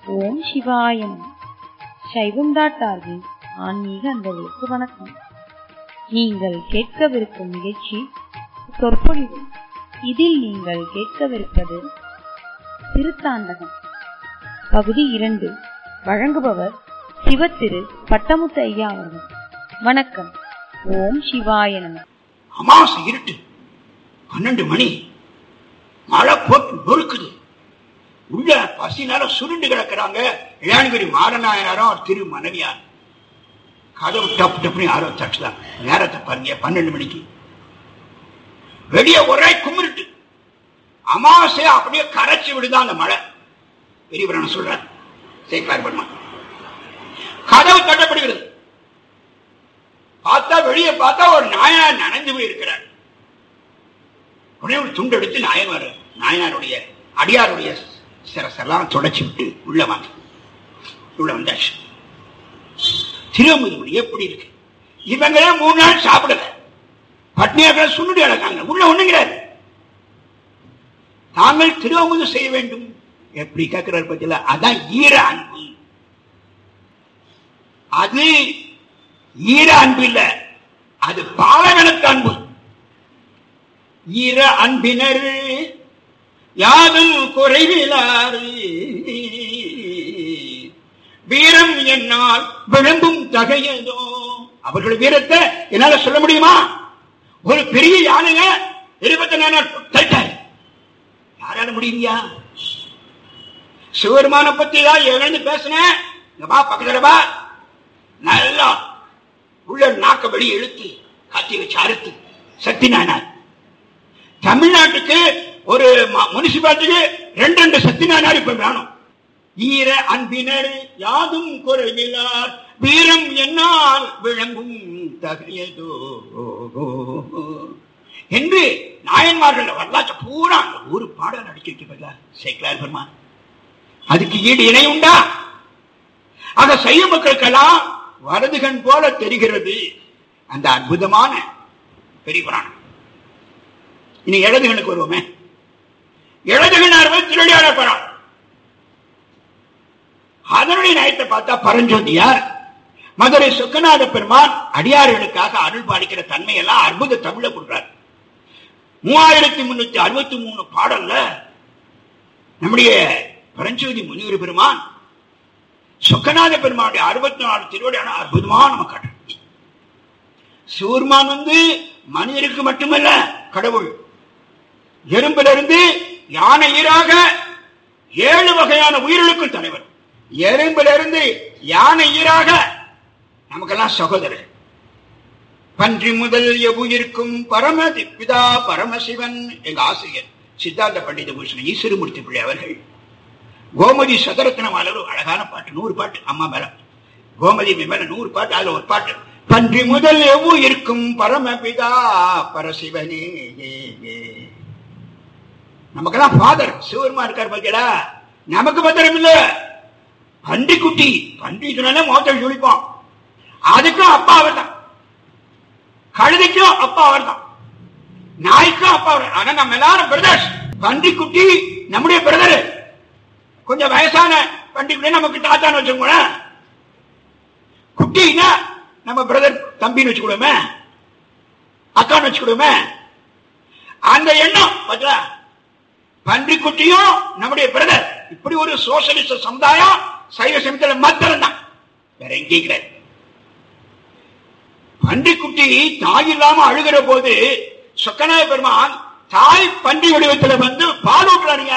ஓம் சிவாயம் சைவம் டாட் ஆர்கின் ஆன்மீக அன்பர்களுக்கு வணக்கம் நீங்கள் கேட்கவிருக்கும் நிகழ்ச்சி சொற்பொழிவு இதில் நீங்கள் கேட்கவிருப்பது திருத்தாண்டகம் பகுதி இரண்டு வழங்குபவர் சிவத்திரு பட்டமுத்து ஐயா அவர்கள் வணக்கம் ஓம் சிவாய நம அமாவாசை இருட்டு பன்னெண்டு மணி மழை போட்டு நொறுக்குது உள்ள பசினால சுருண்டு கிடக்குறாங்க இளையாணிபுரி மாடநாயனாரும் அவர் திரு மனைவியார் கதவு டப்பு டப்புனு யாரோ தட்டுதான் நேரத்தை பாருங்க பன்னெண்டு மணிக்கு வெளியே ஒரே குமிருட்டு அமாவாசை அப்படியே கரைச்சி விடுதான் அந்த மழை பெரியவரன் சொல்றேன் சேக்கார் பண்ண கதவு தட்டப்படுகிறது பார்த்தா வெளியே பார்த்தா ஒரு நாயனார் நனைஞ்சு போய் இருக்கிறார் உடனே ஒரு துண்டு எடுத்து நாயனார் நாயனாருடைய அடியாருடைய சிரசெல்லாம் தொடச்சி விட்டு உள்ள வாங்க உள்ள வந்தாச்சு திருமுதுகுடி எப்படி இருக்கு இவங்களே மூணு நாள் சாப்பிடல பட்னியாக சுண்ணுடி அடக்காங்க உள்ள ஒண்ணுங்கிறாரு தாங்கள் திருவமுது செய்ய வேண்டும் எப்படி கேட்கிறார் பத்தில அதான் ஈர அன்பு அது ஈர அன்பு இல்ல அது பாலகனுக்கு அன்பு ஈர அன்பினர் யாதும் குறைவிலாறு வீரம் என்னால் விளம்பும் தகையதோ அவர்கள் வீரத்தை என்னால சொல்ல முடியுமா ஒரு பெரிய யானைங்க இருபத்தி நாலு தட்டாரு யாரால முடியுங்கயா சிவருமான பத்தி தான் எழுந்து பேசினேன் இங்க வா பக்கத்துல வா நல்லா உள்ள நாக்க வெளியே இழுத்து கத்தி வச்சு அறுத்து சக்தி நாயனார் தமிழ்நாட்டுக்கு ஒரு முனிசிபாலிட்டிக்கு ரெண்டு ரெண்டு சக்தி நாயனார் இப்ப வேணும் ஈர அன்பினர் யாதும் குறைவிலார் வீரம் என்னால் விளங்கும் தகையதோ என்று நாயன்மார்கள் வரலாற்று பூரா அந்த ஒரு பாடம் நடிச்சிட்டு சேக்கலார் பெருமான் அதுக்கு ஈடு இணை உண்டா ஆக செய்ய மக்களுக்கெல்லாம் வரதுகன் போல தெரிகிறது அந்த அற்புதமான பெரிய புராணம் இனி இடதுகனுக்கு வருவோமே இடதுகன் திருடியார புராணம் அதனுடைய நயத்தை பார்த்தா பரஞ்சோதியார் மதுரை சொக்கநாத பெருமான் அடியார்களுக்காக அருள் பாலிக்கிற தன்மையெல்லாம் அற்புத தமிழ கொடுறார் மூவாயிரத்தி முன்னூத்தி அறுபத்தி மூணு பாடல்ல நம்முடைய பரஞ்சோதி முனிவர் பெருமான் சொக்கநாத பெருமானுடைய அறுபத்தி நாலு திருவடியான அற்புதமா நம்ம காட்டும் சூர்மான் வந்து மனிதருக்கு மட்டுமல்ல கடவுள் எறும்புல இருந்து யானை ஈராக ஏழு வகையான உயிர்களுக்கும் தலைவர் எறும்புல இருந்து யானை ஈராக நமக்கெல்லாம் சகோதரர் பன்றி முதல் எவ்வுயிருக்கும் பரம பிதா பரமசிவன் எங்க ஆசிரியர் சித்தாந்த பண்டித பூஷன் ஈஸ்வரமூர்த்தி பிள்ளை அவர்கள் கோமதி சதரத்ன மாலர் அழகான பாட்டு நூறு பாட்டு அம்மா மேல கோமதி மேல நூறு பாட்டு அதுல ஒரு பாட்டு பன்றி முதல் எவ்வு இருக்கும் பரமபிதா பரசிவனே நமக்கெல்லாம் ஃபாதர் சிவருமா இருக்கார் பாத்தீங்களா நமக்கு பத்திரம் இல்ல பன்றி குட்டி பன்றி சொன்னாலே மோத்தல் சொல்லிப்போம் அதுக்கும் அப்பா அவர் தான் கழுதைக்கும் அப்பா அவர் தான் நாய்க்கும் அப்பா அவர் ஆனா நம்ம எல்லாரும் பிரதர்ஸ் பன்றி குட்டி நம்முடைய பிரதர் கொஞ்சம் வயசான பண்டிகை நமக்கு தாத்தான்னு வச்சுக்கோங்களேன் குட்டினா நம்ம பிரதர் தம்பின்னு வச்சுக்கிடுவோமே அக்கான்னு வச்சுக்கிடுவோமே அந்த எண்ணம் பார்த்தா பன்றி குட்டியும் நம்முடைய பிரதர் இப்படி ஒரு சோசியலிஸ்ட் சமுதாயம் சைவ சமயத்தில் மாத்திரம் தான் வேற எங்கேயும் கிடையாது பன்றி குட்டி தாய் இல்லாம அழுகிற போது சொக்கநாய பெருமான் தாய் பன்றி வடிவத்துல வந்து பால் ஊட்டுறாருங்க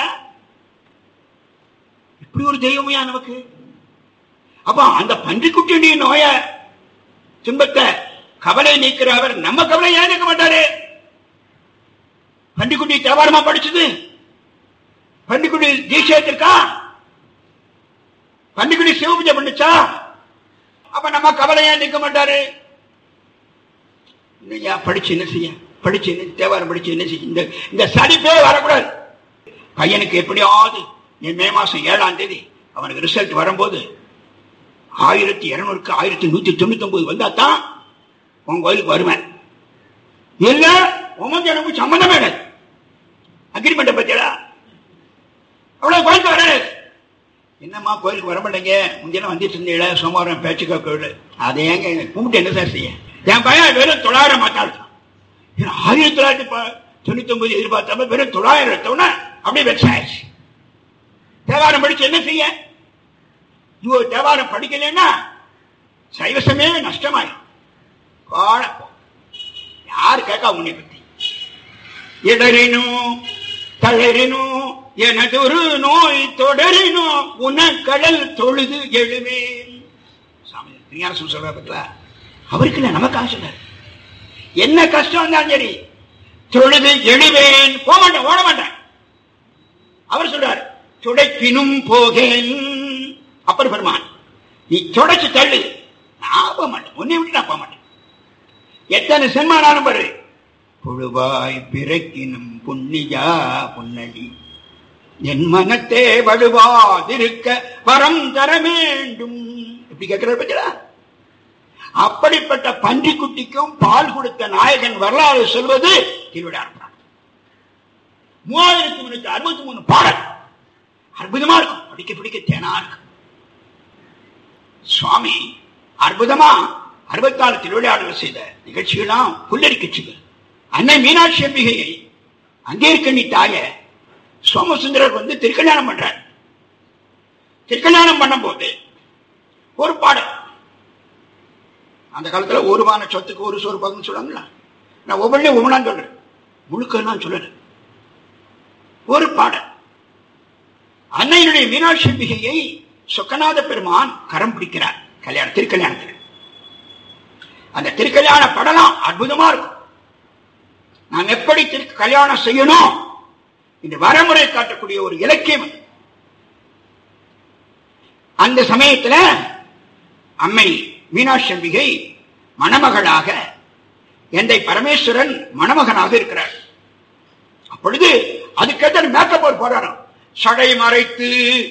இப்படி ஒரு தெய்வமையா நமக்கு அப்ப அந்த பன்றிக்குட்டியுடைய நோய துன்பத்தை கவலை நீக்கிற அவர் நம்ம கவலை ஏன் நீக்க மாட்டாரு பன்றிக்குட்டி தேவாரமா படிச்சது பன்றிக்குட்டி தீட்சை எடுத்திருக்கா பன்றிக்குட்டி சிவபூஜை பண்ணுச்சா அப்ப நம்ம கவலை ஏன் நீக்க மாட்டாரு இல்லையா படிச்சு என்ன செய்ய படிச்சு என்ன தேவாரம் படிச்சு என்ன செய்ய இந்த இந்த சடிப்பே வரக்கூடாது பையனுக்கு எப்படியாவது மே மாசம் ஏழாம் தேதி அவனுக்கு ரிசல்ட் வரும்போது ஆயிரத்தி இருநூறுக்கு ஆயிரத்தி நூத்தி தொண்ணூத்தி ஒன்பது வந்தா தான் உன் கோயிலுக்கு வருவேன் இல்ல உமக்கு எனக்கு சம்பந்தமே இல்லை அக்ரிமெண்ட் பத்தியா அவ்வளவு கோயிலுக்கு வராது என்னம்மா கோயிலுக்கு வர மாட்டேங்க முந்தியெல்லாம் வந்துட்டு இருந்தீங்கள சோமவாரம் பேச்சுக்கா கோயில் அதை ஏங்க கும்பிட்டு என்ன சார் செய்ய என் பையன் வெறும் தொள்ளாயிரம் மாத்தாடுதான் ஆயிரத்தி தொள்ளாயிரத்தி ப- தொண்ணூத்தி ஒன்பது எதிர்பார்த்தாம வெறும் தொள்ளாயிரம் எடுத்தோன்னே அப்படியே வச்சாச்சு தேவாரம் படிச்சு என்ன செய்ய இவ தேவாரம் படிக்கலைன்னா சைவசமே நஷ்டமாயிரும் காணப்போ யாரு கேட்கா உன்னை பத்தி இடறினும் தளரினும் எனதொரு நோய் தொடரினும் உனக்கடல் தொழுது எழுவேன் சாமி திருஞான சொல்ற பத்தில அவருக்கு இல்ல நமக்காக சொல்றாரு என்ன கஷ்டம் இருந்தாலும் சரி தொழுது எழுவேன் போக மாட்டேன் ஓட மாட்டேன் அவர் சொல்றாரு துடைப்பினும் போகேன் அப்பர் பெருமான் நீ துடைச்சு தள்ளு நான் போக மாட்டேன் உன்னை விட்டு நான் போக மாட்டேன் எத்தனை சென்மானாலும் பாரு புழுவாய் பிறக்கினும் புண்ணியா புன்னடி என் மனத்தே வலுவாதிருக்க வரம் தர வேண்டும் இப்படி கேட்கிறார் பத்தியா அப்படிப்பட்ட பன்றிக்குட்டிக்கும் பால் கொடுத்த நாயகன் வரலாறு சொல்வது திருவிழா மூவாயிரத்தி முன்னூத்தி அறுபத்தி மூணு பாடல் அற்புதமா இருக்கும் படிக்க பிடிக்க தேனா இருக்கும் சுவாமி அற்புதமா அறுபத்தி நாலு திருவிளையாடல் செய்த நிகழ்ச்சிகள்லாம் புல்லரிக்கட்சிகள் அன்னை மீனாட்சி அம்பிகையை அங்கே இருக்கணி தாய சோமசுந்தரர் வந்து திருக்கல்யாணம் பண்றார் திருக்கல்யாணம் பண்ணும்போது ஒரு பாடல் அந்த காலத்துல ஒருவான சொத்துக்கு ஒரு சோறு பகுன்னு சொல்லுவாங்களா நான் ஒவ்வொன்றையும் ஒவ்வொன்றா சொல்றேன் முழுக்கெல்லாம் சொல்லல ஒரு பாடல் அன்னையினுடைய மீனாட்சி அம்பிகையை சொக்கநாத பெருமான் கரம் பிடிக்கிறார் கல்யாணம் திருக்கல்யாணத்தில் அந்த திருக்கல்யாண படலாம் அற்புதமா இருக்கும் நாம் எப்படி திரு கல்யாணம் செய்யணும் இந்த வரமுறை காட்டக்கூடிய ஒரு இலக்கியம் அது. அந்த சமயத்துல அம்மை மீனாட்சி அம்பிகை மணமகளாக எந்தை பரமேஸ்வரன் மணமகனாக இருக்கிறார் அப்பொழுது அதுக்கேற்ற மேக்கப் ஒரு போறாராம் சடை மறைத்து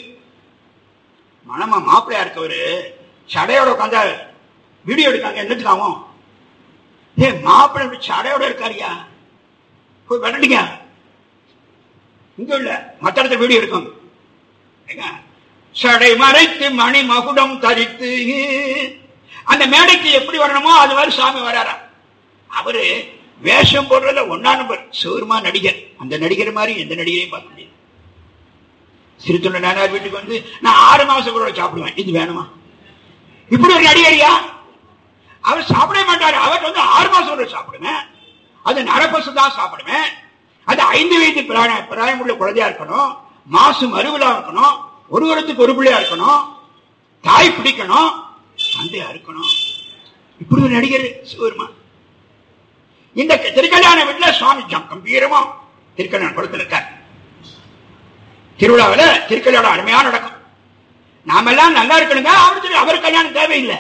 மணம மாப்பிள்ளையா இருக்கவரு சடையோட உட்காந்தா வீடியோ எடுக்காங்க என்னத்துக்காகும் ஏ மாப்பிள்ளை இப்படி சடையோட இருக்காருயா போய் விரட்டுங்க இங்க இல்ல மத்த இடத்துல வீடியோ எடுக்கும் ஏங்க, சடை மறைத்து மணி மகுடம் தரித்து அந்த மேடைக்கு எப்படி வரணுமோ அது மாதிரி சாமி வராரா அவரு வேஷம் போடுறதுல ஒன்னா நம்பர் சிவருமா நடிகர் அந்த நடிகர் மாதிரி எந்த நடிகரையும் பார்க்க முடியாது சிறுத்தொண்ட நானார் வீட்டுக்கு வந்து நான் ஆறு மாசம் கூட சாப்பிடுவேன் இது வேணுமா இப்படி ஒரு நடிகரியா அவர் சாப்பிடவே மாட்டாரு அவர் வந்து ஆறு மாசம் கூட சாப்பிடுவேன் அது நரப்பசு தான் சாப்பிடுவேன் அது ஐந்து வயது பிராய பிராயமுள்ள குழந்தையா இருக்கணும் மாசு மறுவிழா இருக்கணும் ஒரு வருடத்துக்கு ஒரு பிள்ளையா இருக்கணும் தாய் பிடிக்கணும் தந்தையா இருக்கணும் இப்படி ஒரு நடிகர் சிவருமான் இந்த திருக்கல்யாண வீட்டுல சுவாமி ஜம் கம்பீரமா திருக்கல்யாணம் கொடுத்திருக்கார் திருவிழாவில் திருக்கல்யாணம் அருமையா நடக்கும் நாமெல்லாம் நல்லா இருக்கணுங்க அவருக்கு அவர் கல்யாணம் தேவையில்லை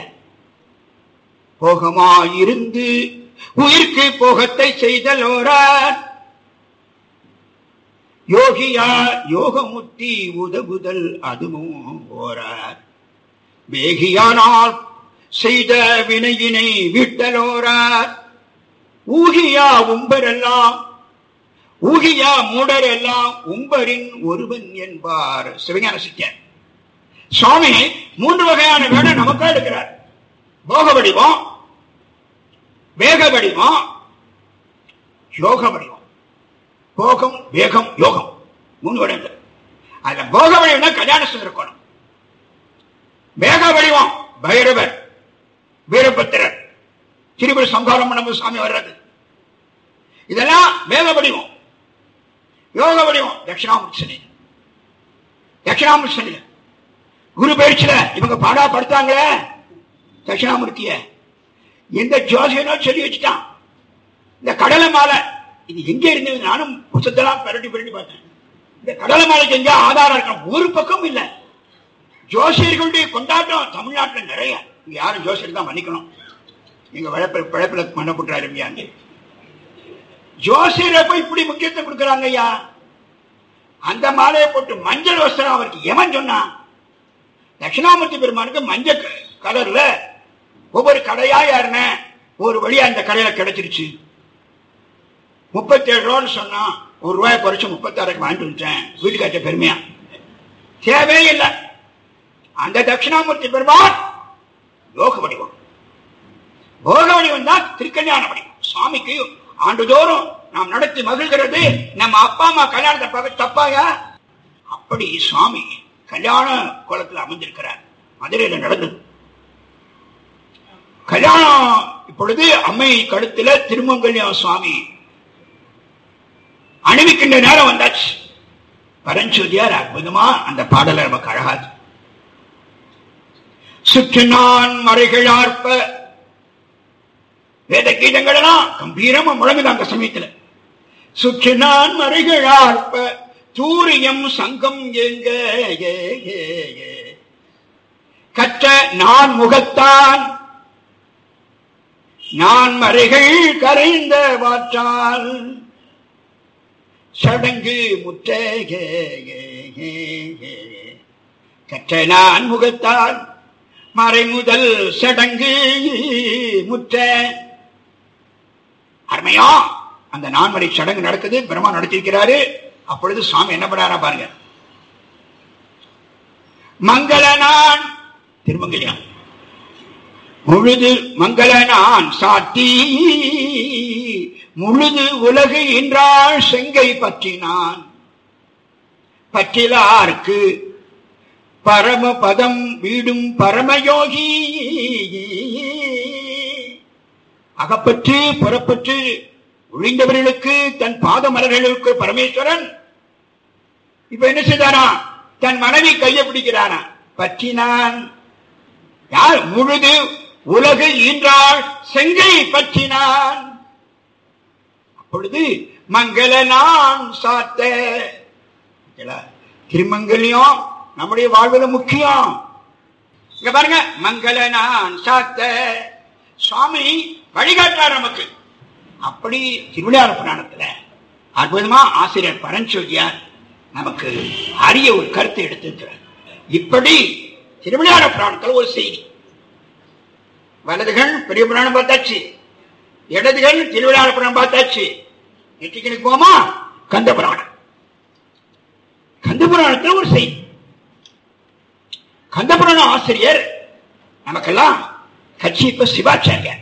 போகமாயிருந்து உயிர்க்கு போகத்தை செய்தலோரார் யோகியா யோகமுத்தி உதவுதல் அதுவும் ஓரார் வேகியானால் செய்த வினையினை விட்டலோரார் ஊகியா உம்பரெல்லாம் ஊகியா மூடரெல்லாம் உம்பரின் ஒருவன் என்பார் சிவஞான சித்தர் சுவாமி மூன்று வகையான வேடம் நமக்கா எடுக்கிறார் போக வடிவம் வேக வடிவம் யோக வடிவம் போகம் வேகம் யோகம் மூணு வடிவம் அதுல போக வடிவம்னா கல்யாண சுந்தரக்கோணம் வேக வடிவம் பைரவர் வீரபத்திரர் திருப்பதி சம்ஹாரம் பண்ணும்போது சாமி வர்றது இதெல்லாம் வேக வடிவம் யோக வடிவம் தட்சிணாமூர்த்தி சனி தட்சிணாமூர்த்தி சனி குரு பயிற்சியில இவங்க பாடா படுத்தாங்களே தட்சிணாமூர்த்திய எந்த ஜோசியனோ சொல்லி வச்சுட்டான் இந்த கடலை மாலை இது எங்க இருந்தது நானும் புத்தத்தெல்லாம் பெரட்டி பெரட்டி பார்த்தேன் இந்த கடலை மாலைக்கு எங்க ஆதாரம் இருக்கணும் ஒரு பக்கம் இல்ல ஜோசியர்களுடைய கொண்டாட்டம் தமிழ்நாட்டுல நிறைய இங்க யாரும் ஜோசியர் தான் மன்னிக்கணும் எங்க வழப்பில் பிழைப்பில் மண்ண போட்டுறாரு அங்கே ஜோசியரை போய் இப்படி முக்கியத்துவம் கொடுக்கறாங்க ஐயா அந்த மாலையை போட்டு மஞ்சள் வஸ்திரம் அவருக்கு எவன் சொன்னான் தட்சிணாமூர்த்தி பெருமானுக்கு மஞ்சள் க- கலர்ல ஒவ்வொரு கடையா யாருன ஒரு வழியா இந்த கடையில கிடைச்சிருச்சு முப்பத்தேழு ரூபான்னு சொன்னா ஒரு ரூபாய் குறைச்சு முப்பத்தாறுக்கு வாங்கிட்டு வந்துட்டேன் வீட்டுக்காட்ட பெருமையா தேவையே இல்லை அந்த தட்சிணாமூர்த்தி பெருமான் யோக வடிவம் போக வடிவம் தான் திருக்கல்யாண வடிவம் சுவாமிக்கு ஆண்டுதோறும் நாம் நடத்தி மகிழ்கிறது நம்ம அப்பா அம்மா கல்யாணத்தை பார்க்க தப்பாயா அப்படி சுவாமி கல்யாண கோலத்தில் அமைந்திருக்கிறார் மதுரையில நடந்தது கல்யாணம் இப்பொழுது அம்மை கழுத்துல திருமங்கல்யம் சுவாமி அணிவிக்கின்ற நேரம் வந்தாச்சு பரஞ்சோதியார் அற்புதமா அந்த பாடலை நமக்கு அழகாது சுற்று நான் மறைகளார்ப்ப வேத கீதங்கள் எல்லாம் கம்பீரமா முழங்குது அந்த சமயத்துல சுற்று நான் மறைகளார்ப்ப தூரியம் சங்கம் எங்க ஏ, ஏ, ஏ. கற்ற நான் முகத்தான் நான் மறைகள் கரைந்த வாற்றால் சடங்கு முற்ற ஏ, ஏ, ஏ, ஏ. கற்ற நான் முகத்தால் மறைமுதல் சடங்கு முற்ற அருமையா அந்த நான்மறை சடங்கு நடக்குது பிரம்மா நடத்திருக்கிறாரு அப்பொழுது சுவாமி என்ன பண்ணாரா பாருங்க மங்கள நான் திருமங்கலியம் முழுது மங்கள நான் சாட்டி முழுது உலகு என்றால் செங்கை பற்றினான் பற்றிலார்க்கு பரமபதம் வீடும் பரமயோகி அகப்பற்று புறப்பற்று ஒழிந்தவர்களுக்கு தன் பாத மலர்களுக்கு பரமேஸ்வரன் இப்ப என்ன செய்தாரா தன் மனைவி கையை பிடிக்கிறானா பற்றினான் யார் முழுது உலகு ஈன்றாள் செங்கை பற்றினான் அப்பொழுது மங்கள நான் சாத்த இல்ல, திருமங்கல்யம் நம்முடைய வாழ்வுல முக்கியம் இங்க பாருங்க மங்கள நான் சாத்த சுவாமி வழிகாட்டார் நமக்கு அப்படி திருவிழார புராணத்துல அற்புதமா ஆசிரியர் பரஞ்சோதியார் நமக்கு அரிய ஒரு கருத்தை எடுத்திருக்கிறார் இப்படி திருவிழார புராணத்துல ஒரு செய்தி வலதுகள் பெரிய புராணம் பார்த்தாச்சு இடதுகள் திருவிழார புராணம் பார்த்தாச்சு நெற்றிக்கனுக்கு போமா கந்த புராணம் கந்த புராணத்துல ஒரு செய்தி கந்த புராண ஆசிரியர் நமக்கெல்லாம் கட்சிப்ப சிவாச்சாரியார்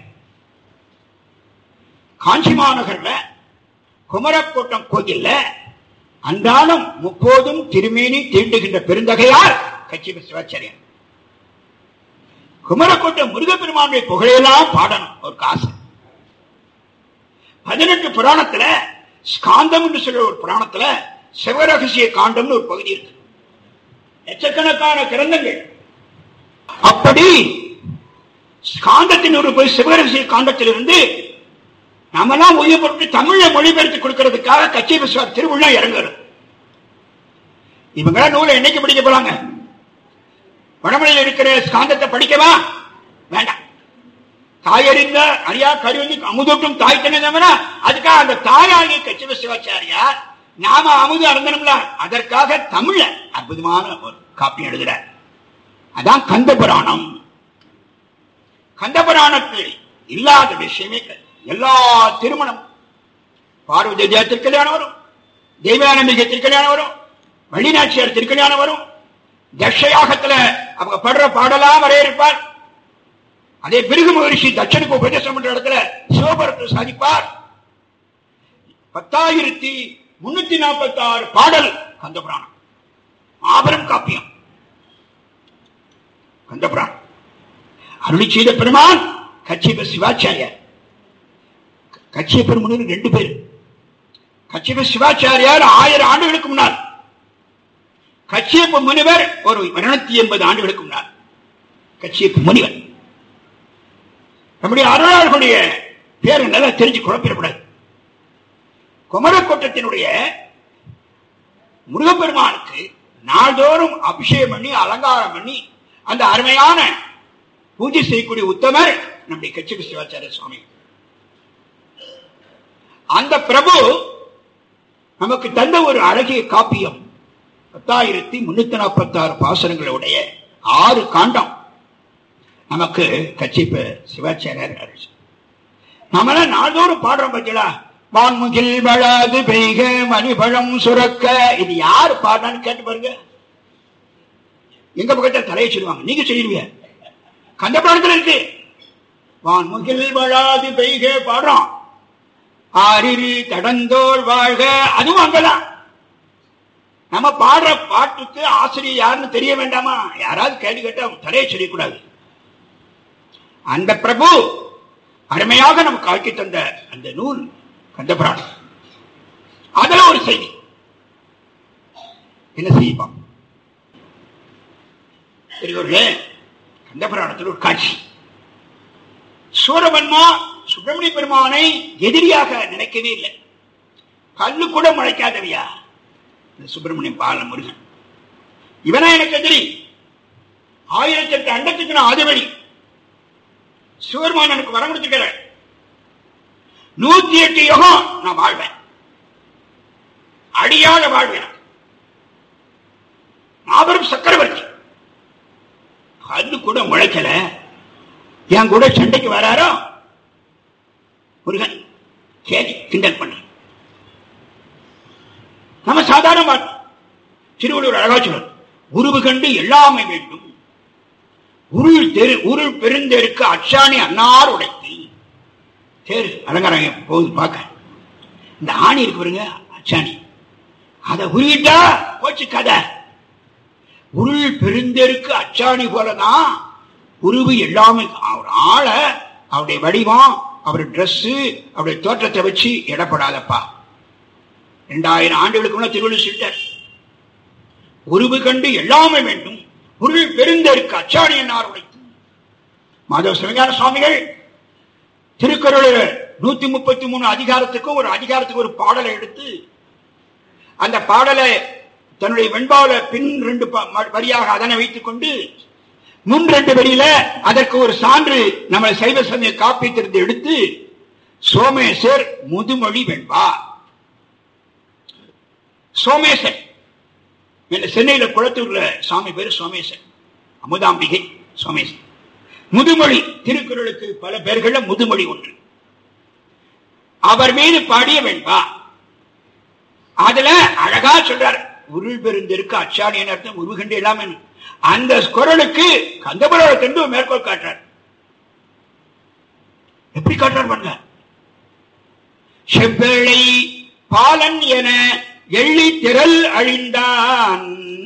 காஞ்சி மாநகர்ல குமரக்கோட்டம் கோயில்ல அன்றாடம் முப்போதும் திருமேனி தீண்டுகின்ற பெருந்தகையார் கட்சிப்ப சிவாச்சாரியார் குமரக்கோட்டம் முருகப்பெருமானுடைய புகழையெல்லாம் பாடணும் ஒரு காசு பதினெட்டு புராணத்துல ஸ்காந்தம் என்று சொல்ற ஒரு புராணத்துல சிவரகசிய காண்டம்னு ஒரு பகுதி இருக்கு லட்சக்கணக்கான கிரந்தங்கள் அப்படி ஸ்காந்தத்தின் ஒரு போய் சிவரகசிய காண்டத்திலிருந்து நாமெல்லாம் உயர்பட்டு தமிழை மொழிபெயர்த்து கொடுக்கறதுக்காக கட்சி விஸ்வார் திருவிழா இறங்குறது இவங்க நூலை என்னைக்கு படிக்க போறாங்க வடமொழியில் இருக்கிற ஸ்காந்தத்தை படிக்கவா வேண்டாம் தாயறிந்த அறியா கருவி அமுதூட்டும் தாய் தினம்னா அதுக்காக அந்த தாயாகிய கச்சிவ சிவாச்சாரியார் நாம அமுது அருந்தணும்ல அதற்காக தமிழ்ல அற்புதமான ஒரு காப்பி எழுதுறார் அதான் கந்த புராணம் கந்த புராணத்தில் இல்லாத விஷயமே கிடையாது. எல்லா திருமணம் பார்வதி தேவ திருக்கல்யாணம் வரும் தெய்வானம்பிகை திருக்கல்யாணம் வரும் வள்ளிநாச்சியார் திருக்கல்யாணம் வரும் தட்சயாகத்துல அவங்க படுற பாடலாம் வரையறுப்பார் அதே பிருகு மகரிஷி தட்சனுக்கு உபதேசம் பண்ற இடத்துல சிவபுரத்தை சாதிப்பார் பத்தாயிரத்தி முன்னூத்தி நாற்பத்தி ஆறு பாடல் கந்த புராணம் மாபெரும் காப்பியம் கந்த புராணம் அருளி செய்த பெருமான் கச்சிப சிவாச்சாரியார் கச்சியப்ப முனிவர் ரெண்டு பேர் கச்சிப சிவாச்சாரியார் ஆயிரம் ஆண்டுகளுக்கு முன்னால் கச்சியப்ப முனிவர் ஒரு இருநூத்தி எண்பது ஆண்டுகளுக்கு முன்னால் கச்சியப்ப முனிவர் நம்முடைய அருளாளர்களுடைய பேரை நல்லா தெரிஞ்சு குழப்பிடக்கூடாது குமரக்கோட்டத்தினுடைய முருகப்பெருமானுக்கு நாள்தோறும் அபிஷேகம் பண்ணி அலங்காரம் பண்ணி அந்த அருமையான பூஜை செய்யக்கூடிய உத்தமர் நம்முடைய கச்சிப சிவாச்சாரிய சுவாமி அந்த பிரபு நமக்கு தந்த ஒரு அழகிய காப்பியம் பத்தாயிரத்தி முன்னூத்தி நாற்பத்தி ஆறு பாசனங்களுடைய ஆறு காண்டம் நமக்கு கட்சிப்ப சிவாச்சாரியர் அருள் நம்மள நாள்தோறும் பாடுறோம் பத்தியா வான்முகில் வளாது பெய்க மணிபழம் சுரக்க இது யாரு பாடுறான்னு கேட்டு பாருங்க எங்க பக்கத்துல தலையை சொல்லுவாங்க நீங்க சொல்லிடுவீங்க கந்தபுராணத்துல இருக்கு வான் முகில் வளாது பெய்க பாடுறோம் ஆரிரு தடந்தோள் வாழ்க அதுவும் அங்கதான் நம்ம பாடுற பாட்டுக்கு ஆசிரியர் யாருன்னு தெரிய வேண்டாமா யாராவது கேள்வி கேட்டா தலையை சொல்லக்கூடாது அந்த பிரபு அருமையாக நமக்கு ஆக்கி தந்த அந்த நூல் கந்தபுராணம் அதுல ஒரு செய்தி என்ன செய்வோம் பெரியவர்களே கந்தபுராணத்தில் ஒரு காட்சி சூரபன்மா சுப்பிரமணிய பெருமானை எதிரியாக நினைக்கவே இல்லை கல்லு கூட முளைக்காதவையா இந்த சுப்பிரமணியம் பால முருகன் இவனா எனக்கு எதிரி ஆயிரத்தி எட்டு அண்டத்துக்கு நான் ஆதிபதி சிவருமான் எனக்கு வரம் கொடுத்துக்கிற நூத்தி எட்டு யுகம் நான் வாழ்வேன் அடியாத வாழ்வேன் மாபெரும் சக்கரவர்த்தி கல்லு கூட முளைக்கல என் கூட சண்டைக்கு வராரோ முருகன் கேலி கிண்டல் பண்ற நம்ம சாதாரண திருவள்ளுவர் அழகா சொல்ற உருவு கண்டு எல்லாமே வேண்டும் உருள் தெரு உருள் பெருந்தெருக்கு அச்சாணி அன்னார் உடைத்து தேரு அலங்காரம் போகுது பார்க்க இந்த ஆணி இருக்கு பாருங்க அச்சாணி அதை உருவிட்டா போச்சு கதை உருள் பெருந்தெருக்கு அச்சாணி போலதான் உருவு எல்லாமே அவர் ஆளை அவருடைய வடிவம் அவர் ட்ரெஸ் அவருடைய தோற்றத்தை வச்சு இடப்படாதப்பா இரண்டாயிரம் ஆண்டுகளுக்கு முன்ன திருவள்ளுவர் சொல்லிட்டார் உருவு கண்டு எல்லாமே வேண்டும் உருள் பெருந்தெருக்கு அச்சாணி என்னார் உடைத்து மாதவ சிவஞான சுவாமிகள் திருக்குறள் நூத்தி முப்பத்தி மூணு அதிகாரத்துக்கும் ஒரு அதிகாரத்துக்கு ஒரு பாடலை எடுத்து அந்த பாடலை தன்னுடைய வெண்பாவில பின் ரெண்டு வரியாக அதனை வைத்துக் கொண்டு முன் ரெண்டு வரியில அதற்கு ஒரு சான்று நம்ம சைவ சமய காப்பீட்டிருந்து எடுத்து சோமேசர் முதுமொழி வெண்பா சோமேசன் சென்னையில குளத்தூர்ல சாமி பேரு சோமேசன் அமுதாம்பிகை சோமேசன் முதுமொழி திருக்குறளுக்கு பல பேர்கள்ல முதுமொழி ஒன்று அவர் மீது பாடிய வெண்பா அதுல அழகா சொல்றார் உருள் பெருந்திருக்கு அச்சாணியன் அர்த்தம் உருவுகண்டு எல்லாமே அந்த குரலுக்கு கந்தபுரத்திலிருந்து ஒரு மேற்கோள் காட்டுறார் எப்படி காட்டுறார் பாருங்க செவ்வேளை பாலன் என எள்ளி திரள் அழிந்தான்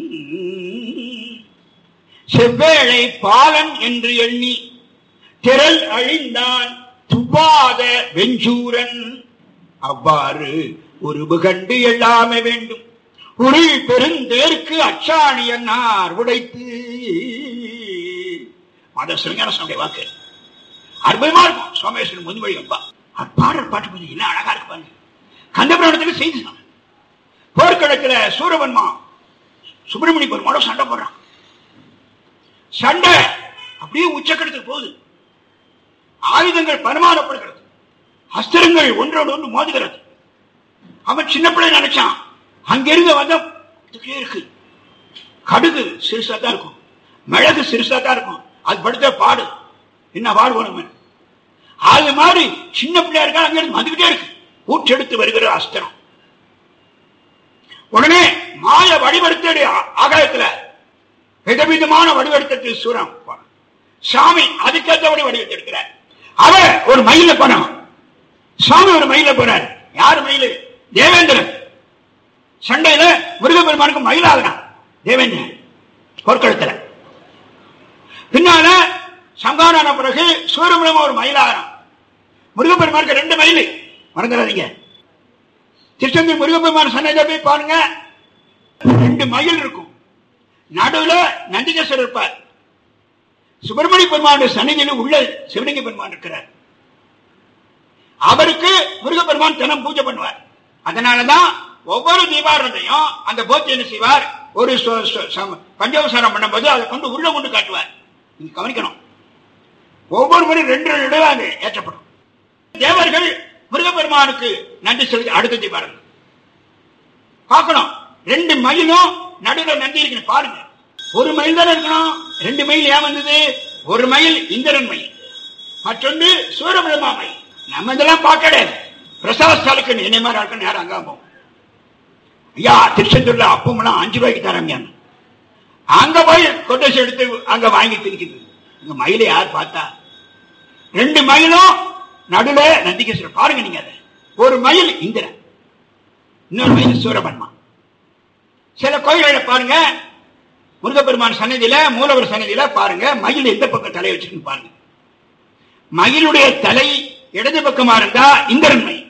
செவ்வேளை பாலன் என்று எண்ணி திரள் அழிந்தான் துவாத வெஞ்சூரன் அவ்வாறு உருவு கண்டு எல்லாமே வேண்டும் உருள் பெருந்தேற்கு அச்சாணியன்னார் உடைத்து மத சிவஞான சுவாமி வாக்கு அற்புதமா இருக்கும் சோமேஸ்வரன் முன்மொழி வைப்பா பாடல் பாட்டு கொஞ்சம் என்ன அழகா இருக்கு பாருங்க கந்தபுராணத்துக்கு செய்தி சொன்ன போர்க்களத்துல சூரபன்மா சுப்பிரமணிய பெருமாளோ சண்டை போடுறான் சண்டை அப்படியே உச்சக்கடத்துக்கு போகுது ஆயுதங்கள் பரிமாறப்படுகிறது அஸ்திரங்கள் ஒன்றோடு ஒன்று மோதுகிறது அவன் சின்ன பிள்ளை நினைச்சான் அங்கிருந்து வந்த இருக்கு கடுகு சிறுசா தான் இருக்கும் மிளகு சிறுசா தான் இருக்கும் அது படுத்த பாடு என்ன பாடு அது மாதிரி சின்ன பிள்ளையா இருக்கா அங்கிருந்து வந்துகிட்டே இருக்கு ஊற்றெடுத்து வருகிற அஸ்திரம் உடனே மாய வடிவெடுத்தடி ஆகாயத்துல விதவிதமான வடிவெடுத்து சூரம் சாமி அதுக்கேற்றபடி வடிவெடுத்து எடுக்கிறார் அவ ஒரு மயில போனான் சாமி ஒரு மயில போறார் யாரு மயிலு தேவேந்திரன் சண்டையில முருகப்பெருமானுக்கு மயிலாகிறான் தேவேந்திரன் போர்க்களத்துல பின்னால சங்காரான பிறகு சூரியபிரம ஒரு மயிலாகிறான் முருகப்பெருமானுக்கு ரெண்டு மயில் மறந்துடாதீங்க திருச்செந்தூர் முருகப்பெருமான் சன்னதியில போய் பாருங்க ரெண்டு மயில் இருக்கும் நடுவுல நந்திகேஸ்வரர் இருப்பார் சுப்பிரமணிய பெருமானுடைய சன்னதியில உள்ள சிவலிங்க பெருமான் இருக்கிறார் அவருக்கு முருகப்பெருமான் தினம் பூஜை பண்ணுவார் அதனாலதான் ஒவ்வொரு தீபாரத்தையும் அந்த போத்தி என்ன செய்வார் ஒரு பஞ்சவசாரம் பண்ணும்போது அதை கொண்டு உள்ள கொண்டு காட்டுவார் நீங்க கவனிக்கணும் ஒவ்வொரு முறை ரெண்டு ரெண்டு அது ஏற்றப்படும் தேவர்கள் முருகப்பெருமானுக்கு நன்றி சொல்லி அடுத்த தீபாரம் பார்க்கணும் ரெண்டு மயிலும் நடுவில் நன்றி இருக்கு பாருங்க ஒரு மயில் தானே இருக்கணும் ரெண்டு மயில் ஏன் வந்தது ஒரு மயில் இந்திரன் மயில் மற்றொன்று சூரபிரமா மயில் நம்ம இதெல்லாம் பார்க்கல பிரசாஸ்தாலுக்கு என்ன மாதிரி ஆட்கள் நேரம் அங்க போகும் ஐயா திருச்செந்தூர்ல அப்பமெல்லாம் அஞ்சு ரூபாய்க்கு தராங்க அங்க போய் கொட்டேஷன் எடுத்து அங்க வாங்கி திரிக்குது இங்க மயிலை யார் பார்த்தா ரெண்டு மயிலும் நடுல நந்திகேஸ்வரர் பாருங்க நீங்க அதை ஒரு மயில் இந்திரன் இன்னொரு மயில் சூரபன்மா சில கோயில்களை பாருங்க முருகப்பெருமான் சன்னதியில மூலவர் சன்னதியில பாருங்க மயில் எந்த பக்கம் தலை வச்சிருக்கு பாருங்க மயிலுடைய தலை இடது பக்கமா இருந்தா இந்திரன் மயில்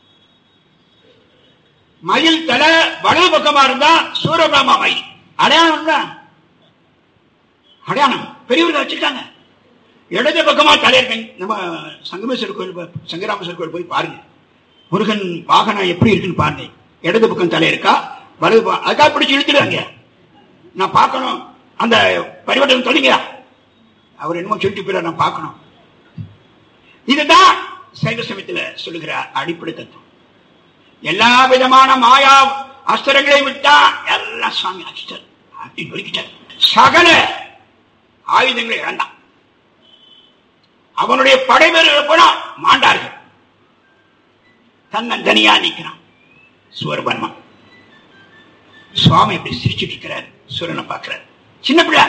மயில் தலை வலது பக்கமா இருந்தா சூரபிரமா மயில் அடையாளம் தான் அடையாளம் பெரியவர்கள் வச்சிருக்காங்க இடது பக்கமா தலை இருக்கு நம்ம சங்கமேஸ்வரர் கோயில் போ- சங்கராமேஸ்வரர் கோயில் போய் பாருங்க முருகன் வாகனம் எப்படி இருக்குன்னு பாருங்க இடது பக்கம் தலை இருக்கா வலது பக்கம் அதுக்காக பிடிச்சி இழுத்துடுவாங்க நான் பார்க்கணும் அந்த பரிவர்த்தனை சொல்லுங்க அவர் என்னமோ சொல்லிட்டு போயிட நான் பார்க்கணும் இதுதான் சைவ சமயத்துல சொல்லுகிற அடிப்படை தத்துவம் எல்லா விதமான மாயா அஸ்திரங்களை விட்டா எல்லாம் சுவாமி அடிச்சிட்டார் அப்படி ஒதுக்கிட்டார் சகல ஆயுதங்களை இழந்தான் அவனுடைய படை வீரர்கள் போனா மாண்டார்கள் தன்னன் தனியா நிக்கிறான் சூரபன்மா சுவாமி இப்படி சிரிச்சிட்டு இருக்கிறார் சூரனை பார்க்கிறார் சின்ன பிள்ளை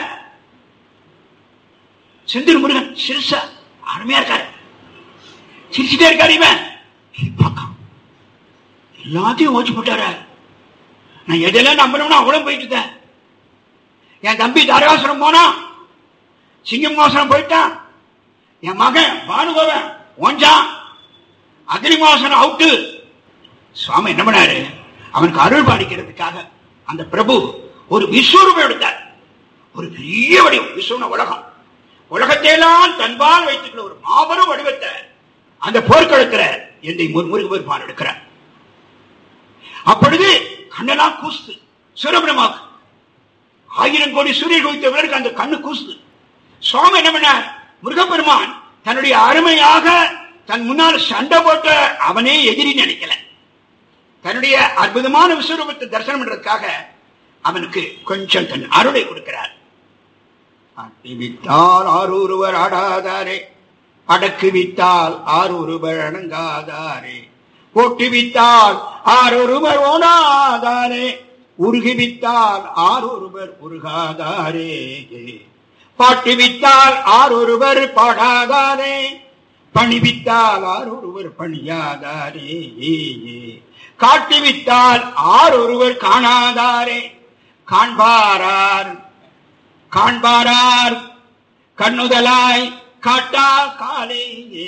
செந்தில் முருகன் சிறுசா அருமையா இருக்காரு சிரிச்சுட்டே இருக்காரு இவன் இது பார்க்காம எல்லாத்தையும் ஓச்சு போட்டாரு நான் எதெல்லாம் நம்பணும்னா அவ்வளவு போயிட்டு இருந்தேன் என் தம்பி தாரகாசுரம் போனான் சிங்கமாசனம் போயிட்டான் என் மகன் பானுபவன் ஓஞ்சான் அக்னிமாசனம் அவுட்டு சுவாமி என்ன பண்ணாரு அவனுக்கு அருள் பாலிக்கிறதுக்காக அந்த பிரபு ஒரு விஸ்வரூபம் எடுத்தார் ஒரு பெரிய வடிவம் விஸ்வன உலகம் உலகத்தையெல்லாம் தன்பால் வைத்துக்கிற ஒரு மாபெரும் வடிவத்தை அந்த போர்க்களத்துல என்னை முருகபெருமான் எடுக்கிறார் அப்பொழுது கண்ணெல்லாம் கூசுது சூரபிரமாக்கு ஆயிரம் கோடி சூரியன் குவித்தவர்களுக்கு அந்த கண்ணு கூசுது சுவாமி என்ன பண்ணார் முருகப்பெருமான் தன்னுடைய அருமையாக தன் முன்னால் சண்டை போட்ட அவனே எதிரி நினைக்கல தன்னுடைய அற்புதமான விஸ்வரூபத்தை தரிசனம் பண்றதுக்காக அவனுக்கு கொஞ்சம் தன் அருளை கொடுக்கிறார் அட்டி வித்தால் ஆரொருவர் ஆடாதாரே அடக்கு வித்தால் ஆரொருவர் அணங்காதாரே ஓட்டி வித்தால் ஆரொருவர் ஓடாதாரே உருகி வித்தால் ஆரொருவர் உருகாதாரே பாட்டு வித்தால் ஆரொருவர் பாடாதாரே பணிவித்தால் ஆரொருவர் பணியாதாரே காட்டி வித்தால் ஆரொருவர் காணாதாரே காண்பாரார் காண்பாரார் கண்ணுதலாய் காட்டா காலே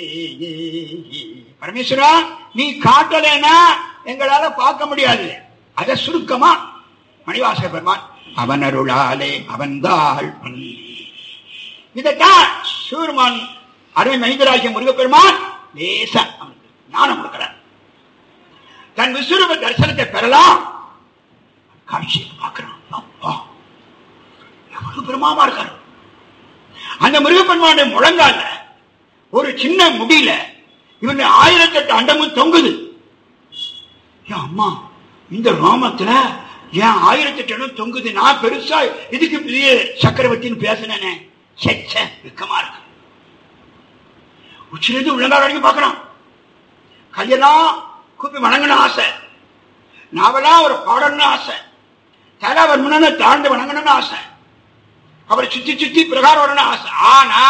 பரமேஸ்வரா நீ காட்டலைன்னா எங்களால பார்க்க முடியாது அத சுருக்கமா மணிவாச பெருமான் அவன் அருளாலே அவன்தாள் இதைத்தான் சூர்மான் அருமை மனிதராகிய முருகப்பெருமான் லேசா அவனுக்கு ஞானம் கொடுக்கிறார் தன் விஸ்வரூப தரிசனத்தை பெறலாம் காட்சியை பார்க்கிறான் அப்பா எவ்வளவு பெருமாமா இருக்காரு அந்த முருகப்பெருமானுடைய முழங்கால ஒரு சின்ன முடியல இவன் ஆயிரத்தெட்டு அண்டமும் தொங்குது ஏன் அம்மா இந்த ரோமத்துல ஏன் ஆயிரத்தெட்டு இடம் தொங்குது நான் பெருசா இதுக்கு பெரிய சக்கரவர்த்தின்னு பேசினேனே செச்ச வெக்கமா இருக்கு உச்சிலிருந்து உள்ளங்கால் வரைக்கும் பார்க்கறான் கையெல்லாம் கூப்பி வணங்கணும் ஆசை நாவெல்லாம் ஒரு பாடணும்னு ஆசை தலை அவர் முன்ன தாழ்ந்து வணங்கணும்னு ஆசை அவரை சுத்தி சுத்தி பிரகாரம் வரணும்னு ஆசை ஆனா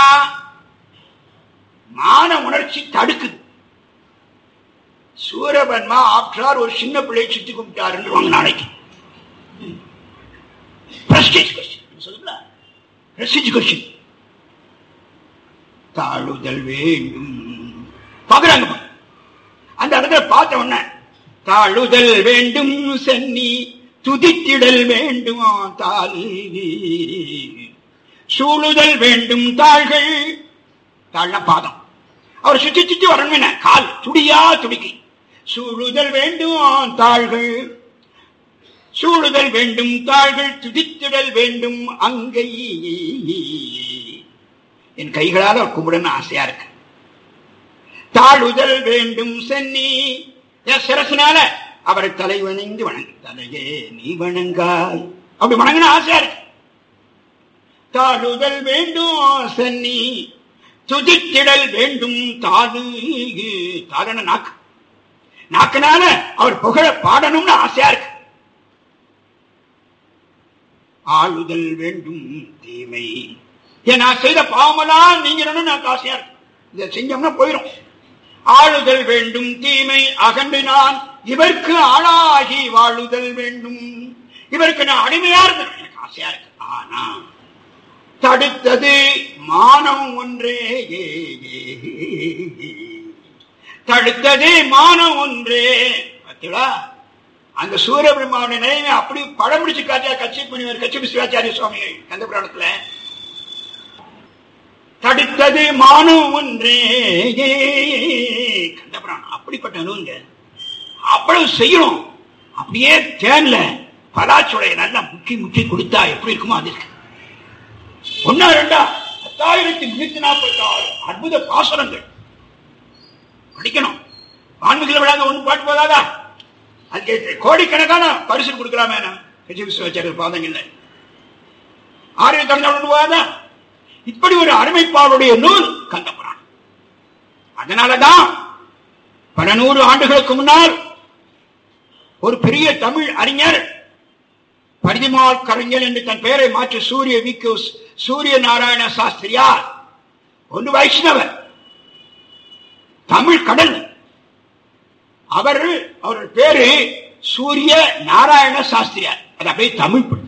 மான உணர்ச்சி தடுக்குது சூரபன்மா ஆப்டார் ஒரு சின்ன பிள்ளையை சுத்தி கும்பிட்டாருன்னு நாளைக்கு பிரஸ்டேஜ் கொஸ்டின் சொல்லுங்களா பிரஸ்டேஜ் கொஸ்டின் தாழுதல் வேண்டும் பாக்குறாங்க பாருங்க. அந்த இடத்துல பார்த்த உடனே தாழுதல் வேண்டும் சென்னி துதித்திடல் வேண்டும் தாலி சூழுதல் வேண்டும் தாள்கள் தாழ்னா பாதம் அவர் சுத்தி சுத்தி வரணும் என்ன கால் துடியா துடிக்கி சூழுதல் வேண்டும் தாள்கள் சூழுதல் வேண்டும் தாள்கள் துதித்திடல் வேண்டும் அங்கை என் கைகளால் அவர் கும்பிடன்னு ஆசையா இருக்கு தாழுதல் வேண்டும் சென்னி என் சிரசினால அவரை தலை வணங்கி வணங்கு தலையே நீ வணங்காய் அப்படி வணங்கின ஆசையா இருக்கு தாழுதல் வேண்டும் சென்னி துதித்திடல் வேண்டும் தாது தாழன நாக்கு நாக்குனால அவர் புகழ பாடணும்னு ஆசையா இருக்கு ஆளுதல் வேண்டும் தீமை ஏன் நான் செய்த பாவமெல்லாம் நீங்கணும்னு எனக்கு ஆசையா இருக்கு இதை செஞ்சோம்னா போயிடும் ஆளுதல் வேண்டும் தீமை அகன்று நான் இவருக்கு ஆளாகி வாழுதல் வேண்டும் இவருக்கு நான் அடிமையா இருந்தேன் எனக்கு ஆசையா இருக்கு ஆனா தடுத்தது மானம் ஒன்றே ஏ, ஏ, ஏ. தடுத்தது மானம் ஒன்றே பார்த்தீங்களா அந்த சூரியபிரம்மாவுடைய நிலைமை அப்படி படம் பிடிச்சு காட்டியா கட்சி பண்ணிவர் கட்சி சிவாச்சாரிய சுவாமி கந்த புராணத்துல தடுத்தது மானம் ஒன்றே கந்த புராணம் அப்படிப்பட்ட நூல்ங்க அவ்வளவு செய்யணும் அப்படியே தேன்ல பலாச்சுடைய நல்லா முக்கி முக்கி கொடுத்தா எப்படி இருக்குமோ அது இருக்கு ஒன்னா ரெண்டா பத்தாயிரத்தி முன்னூத்தி நாற்பத்தி ஆறு அற்புத பாசனங்கள் படிக்கணும் ஆன்மீக விழாங்க ஒண்ணு பாட்டு போதாதா அதுக்கு கோடிக்கணக்கான பரிசு கொடுக்கலாமே கட்சி விஸ்வாச்சாரியர் பாதங்கள்ல ஆரிய தந்தம் போகாதா இப்படி ஒரு அருமைப்பாளுடைய நூல் கந்தபுராணம் அதனாலதான் பல நூறு ஆண்டுகளுக்கு முன்னால் ஒரு பெரிய தமிழ் அறிஞர் பரிதிமால் கவிஞர் என்று தன் பெயரை மாற்றி சூரிய விக்கு சூரிய நாராயண சாஸ்திரியார் ஒன்று வைஷ்ணவர் தமிழ் கடல் அவர் அவருடைய பேரு சூரிய நாராயண சாஸ்திரியார் அது அப்படியே தமிழ் படுது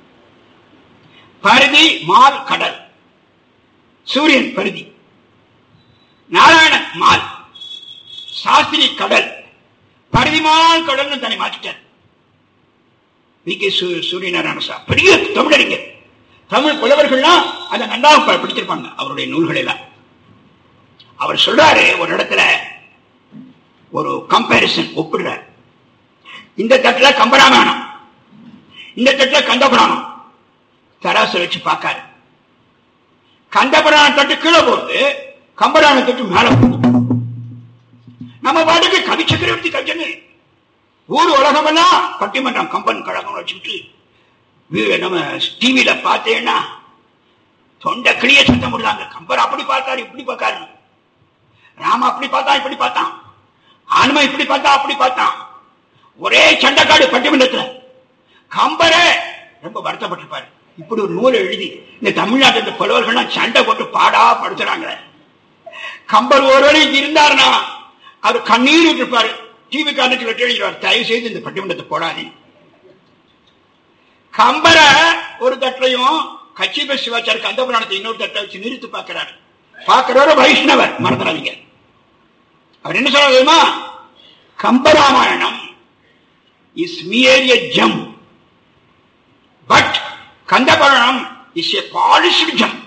பருதி மால் கடல் சூரியன் பருதி நாராயண மால் சாஸ்திரி கடல் பருதிமால் கடல்னு தன்னை மாற்றிட்டார் வி கே சூரியநாராயண சா பெரிய தமிழறிஞர் தமிழ் புலவர்கள்லாம் அதை நன்றாக ப- படிச்சிருப்பாங்க அவருடைய நூல்கள் எல்லாம் அவர் சொல்றாரு ஒரு இடத்துல ஒரு கம்பேரிசன் ஒப்பிடுறார் இந்த தட்டுல கம்பராமாயணம் இந்த தட்டுல கந்தபுராணம் தராசு வச்சு பார்க்காரு கந்தபுராண தட்டு கீழே போகுது கம்பராண தட்டு மேல போகுது நம்ம பாட்டுக்கு கவி சக்கரவர்த்தி கவிஞன்னு ஊர் உலகமெல்லாம் பட்டிமன்றம் கம்பன் கழகம் வச்சுக்கிட்டு வீ- நம்ம டிவியில பார்த்தேன்னா தொண்டை கிளிய சத்தம் விடுறாங்க கம்பர் அப்படி பார்த்தாரு இப்படி பார்த்தாரு ராம அப்படி பார்த்தா இப்படி பார்த்தான் ஆன்மா இப்படி பார்த்தா அப்படி பார்த்தான் ஒரே சண்டைக்காடு பட்டிமன்றத்துல கம்பரே ரொம்ப வருத்தப்பட்டிருப்பாரு இப்படி ஒரு நூலை எழுதி இந்த தமிழ்நாட்டு இந்த புலவர்கள்லாம் சண்டை போட்டு பாடா படுத்துறாங்களே கம்பர் ஒருவரை இருந்தாருன்னா அவர் கண்ணீர் விட்டுருப்பாரு டிவி காரணத்தில் வெட்டி எழுதிடுவார் தயவு செய்து இந்த பட்டிமன்றத்தை போடாதீங்க கம்பரை ஒரு தட்டிலையும் கட்சி சிவாச்சார கந்த புராணத்தை இன்னொரு தட்டை வச்சு நிறுத்தி பார்க்கிறாரு பார்க்கிறவர வைஷ்ணவர் மறந்துடாதீங்க அவர் என்ன சொல்றாரு தெரியுமா Kambaramayanam is mere a gem but Kandapuranam is a polished gem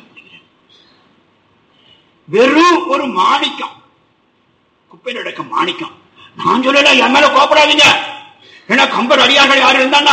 வெறும் ஒரு மாணிக்கம் குப்பையில் அடக்க மாணிக்கம் நான் சொல்லல என் மேல கோப்படாதீங்க ஏன்னா கம்பர் அடியார்கள் யாரு இருந்தான்னா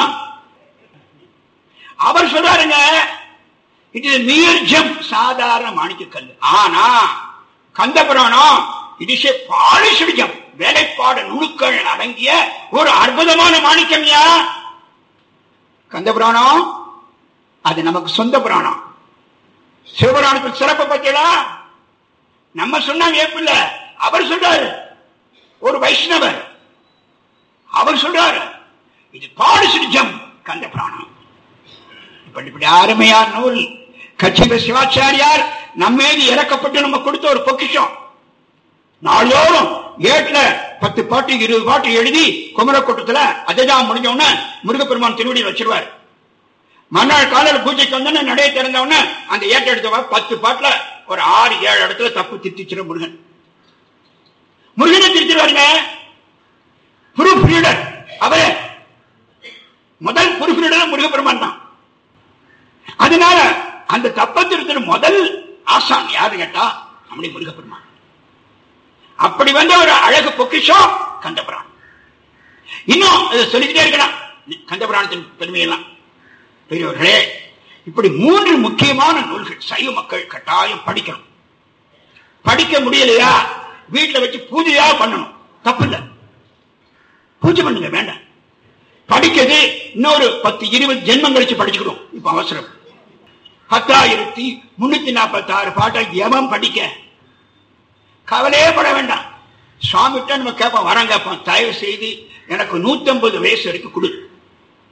அவர் சொல்றாருங்க இட் இஸ் மியர் ஜம் சாதாரண மாணிக்க கல் ஆனா Kanda Puranam it is a polished gem வேலைப்பாடு நுணுக்கள் அடங்கிய ஒரு அற்புதமான மாணிக்கம் யா கந்த புராணம் அது நமக்கு சொந்த புராணம் சிவபுராணத்தில் சிறப்பு பத்தியலா நம்ம சொன்னா ஏப்பில்ல அவர் சொல்றாரு ஒரு வைஷ்ணவர் அவர் சொல்றாரு இது பாலிஷ்டு ஜம் கந்த புராணம் இப்படிப்பட்ட அருமையான நூல் கட்சிப சிவாச்சாரியார் நம்மேது இறக்கப்பட்டு நம்ம கொடுத்த ஒரு பொக்கிஷம் நாளோறும் ஏட்ல பத்து பாட்டு இருபது பாட்டு எழுதி குமரக்கூட்டத்துல அதஜாம் முடிஞ்ச உடனே முருகப்பெருமான் திருவடியில் வச்சிருவார் மறுநாள் காலையில் பூஜைக்கு வந்தோடனே நடைய திறந்த உடனே அந்த ஏட்டை எடுத்தவ பத்து பாட்டுல ஒரு ஆறு ஏழு இடத்துல தப்பு திருத்திச்சிட முருகன் முருகனை திருத்திடுவாருங்க ப்ரூஃப் ரீடர் அவரே முதல் ப்ரூஃப் ரீடர் முருகப்பெருமான் தான் அதனால அந்த தப்ப திருத்தின முதல் ஆசான் யாரு கேட்டா நம்முடைய முருகப்பெருமான் அப்படி வந்த ஒரு அழகு பொக்கிஷம் கந்தபுராணம் இன்னும் இதை சொல்லிக்கிட்டே இருக்கலாம் கந்தபுராணத்தின் பெருமையெல்லாம் பெரியவர்களே இப்படி மூன்று முக்கியமான நூல்கள் சைவ மக்கள் கட்டாயம் படிக்கணும் படிக்க முடியலையா வீட்டுல வச்சு பூஜையா பண்ணணும் தப்பு இல்ல பூஜை பண்ணுங்க வேண்டாம் படிக்கிறது இன்னொரு பத்து இருபது ஜென்மம் கழிச்சு படிச்சுக்கிறோம் இப்ப அவசரம் பத்தாயிரத்தி முன்னூத்தி நாற்பத்தி ஆறு பாட்டை எவன் படிக்க கவலையே பட வேண்டாம் சுவாமிகிட்ட நம்ம கேட்போம் வரம் கேட்போம் தயவு செய்து எனக்கு நூத்தி ஐம்பது வயசு வரைக்கும் கொடு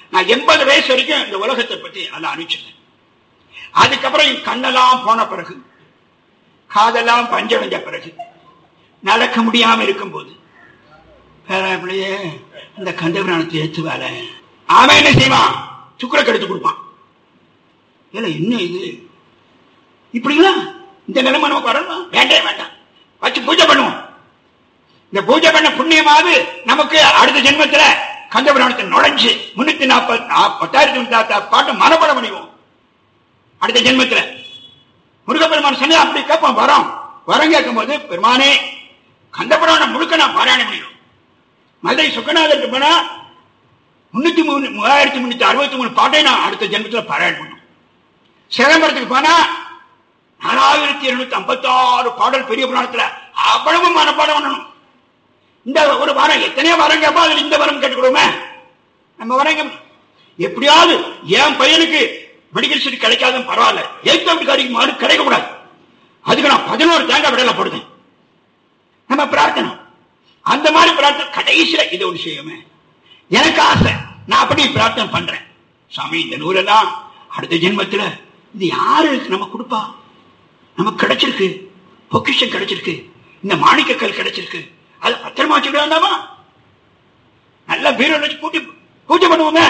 நான் எண்பது வயசு வரைக்கும் இந்த உலகத்தை பத்தி நல்லா அனுப்பிச்சிருந்தேன் அதுக்கப்புறம் என் கண்ணெல்லாம் போன பிறகு காதெல்லாம் பஞ்சடைஞ்ச பிறகு நடக்க முடியாம இருக்கும்போது பேராப்பிள்ளையே இந்த கந்தபுராணத்தை ஏத்துவால அவன் என்ன செய்வான் சுக்கரை கெடுத்து கொடுப்பான் இல்ல என்ன இது இப்படிங்களா இந்த நிலைமை நமக்கு வரணும் வேண்டே வேண்டாம் வச்சு பூஜை பண்ணுவோம் இந்த பூஜை பண்ண புண்ணியமாவது நமக்கு அடுத்த ஜென்மத்துல கந்தபுராணத்தை நுழைஞ்சு முன்னூத்தி நாற்பது பத்தாயிரத்தி முன்னூத்தி பாட்டு மனப்படம் பண்ணிவோம் அடுத்த ஜென்மத்துல முருகப்பெருமான் சொன்னா அப்படி கேட்போம் வரோம் வரம் கேட்கும் போது பெருமானே கந்தபுராணம் முழுக்க நான் பாராயணம் பண்ணிடும் மதுரை சுக்கநாதருக்கு போனா முன்னூத்தி மூணு மூவாயிரத்தி முன்னூத்தி அறுபத்தி மூணு பாட்டை நான் அடுத்த ஜென்மத்துல பாராயணம் பண்ணும் சிதம்பரத்துக்கு போனா நாலாயிரத்தி இருநூத்தி ஐம்பத்தி ஆறு பாடல் பெரிய புராணத்துல அவ்வளவு மனப்பாடம் பண்ணணும் இந்த ஒரு வாரம் எத்தனையோ வாரம் கேட்போம் அதுல இந்த வாரம் கேட்டுக்கிறோமே நம்ம வரம் எப்படியாவது என் பையனுக்கு மெடிக்கல் சீட் கிடைக்காதுன்னு பரவாயில்ல எய்த் வீட்டுக்காரிக்கு மாறு கிடைக்க கூடாது அதுக்கு நான் பதினோரு தேங்காய் விடல போடுதேன் நம்ம பிரார்த்தனை அந்த மாதிரி பிரார்த்தனை கடைசியில இது ஒரு விஷயமே எனக்கு ஆசை நான் அப்படி பிரார்த்தனை பண்றேன் சாமி இந்த நூலெல்லாம் அடுத்த ஜென்மத்துல இது யாரு நம்ம கொடுப்பா நமக்கு கிடைச்சிருக்கு பொக்கிஷம் கிடைச்சிருக்கு இந்த மாணிக்கக்கல் கிடைச்சிருக்கு அது பத்திரமா வச்சுக்கிட்டு வேண்டாமா நல்ல பீரோ வச்சு பூட்டி பூஜை பண்ணுவோமே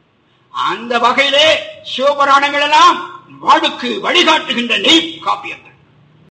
அந்த வகையிலே சிவபுராணங்கள் எல்லாம் வாழ்வுக்கு வழிகாட்டுகின்ற நெய் காப்பியங்கள்